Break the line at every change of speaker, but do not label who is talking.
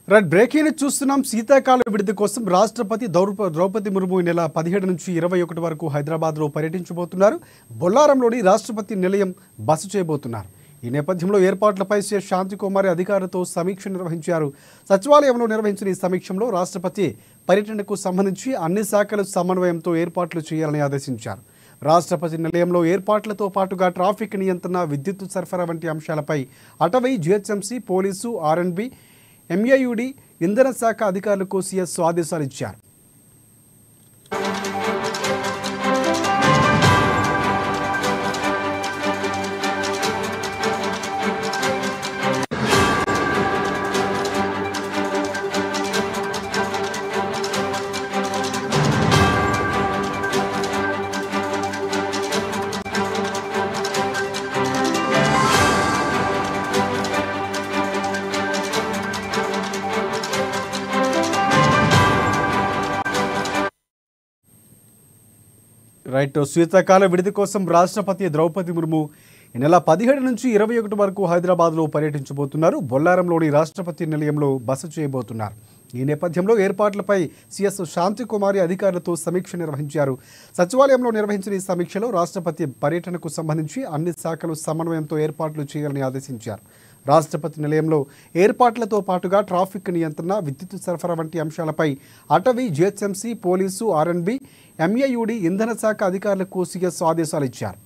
right breaking చూస్తున్నాం శీతాకాల విడుదల కోసం రాష్ట్రపతి దౌర్ప ద్రౌపది ముర్ము ఈ నెల పదిహేడు నుంచి ఇరవై ఒకటి వరకు హైదరాబాద్లో పర్యటించబోతున్నారు బొల్లారంలోని రాష్ట్రపతి నిలయం బస చేయబోతున్నారు ఈ నేపథ్యంలో ఏర్పాట్లపై శ్రీ శాంతికుమారి అధికారులతో సమీక్ష నిర్వహించారు సచివాలయంలో నిర్వహించిన ఈ సమీక్షలో రాష్ట్రపతి పర్యటనకు సంబంధించి అన్ని శాఖల సమన్వయంతో ఏర్పాట్లు చేయాలని ఆదేశించారు రాష్ట్రపతి నిలయంలో ఏర్పాట్లతో పాటుగా ట్రాఫిక్ నియంత్రణ విద్యుత్ సరఫరా వంటి అంశాలపై అటవీ జిహెచ్ఎంసీ పోలీసు ఆర్ఎన్బి ఎంఏయుడి ఇంధన శాఖ అధికారులకు సీఎస్ ఆదేశాలు ఇచ్చారు రైట్ శీతాకాల విడిది కోసం రాష్ట్రపతి ద్రౌపది ముర్ము ఈ నెల పదిహేడు నుంచి ఇరవై ఒకటి వరకు హైదరాబాద్లో పర్యటించబోతున్నారు బొల్లారంలోని రాష్ట్రపతి నిలయంలో బస చేయబోతున్నారు ఈ నేపథ్యంలో ఏర్పాట్లపై సీఎస్ శాంతికుమారి అధికారులతో సమీక్ష నిర్వహించారు సచివాలయంలో నిర్వహించిన ఈ సమీక్షలో రాష్ట్రపతి పర్యటనకు సంబంధించి అన్ని శాఖలు సమన్వయంతో ఏర్పాట్లు చేయాలని ఆదేశించారు రాష్ట్రపతి నిలయంలో ఏర్పాట్లతో పాటుగా ట్రాఫిక్ నియంత్రణ విద్యుత్ సరఫరా వంటి అంశాలపై అటవీ జిహెచ్ఎంసీ పోలీసు ఆర్ఎన్బి ఎంఏయుడి ఇంధన శాఖ అధికారులకు సీఎస్ ఆదేశాలు ఇచ్చారు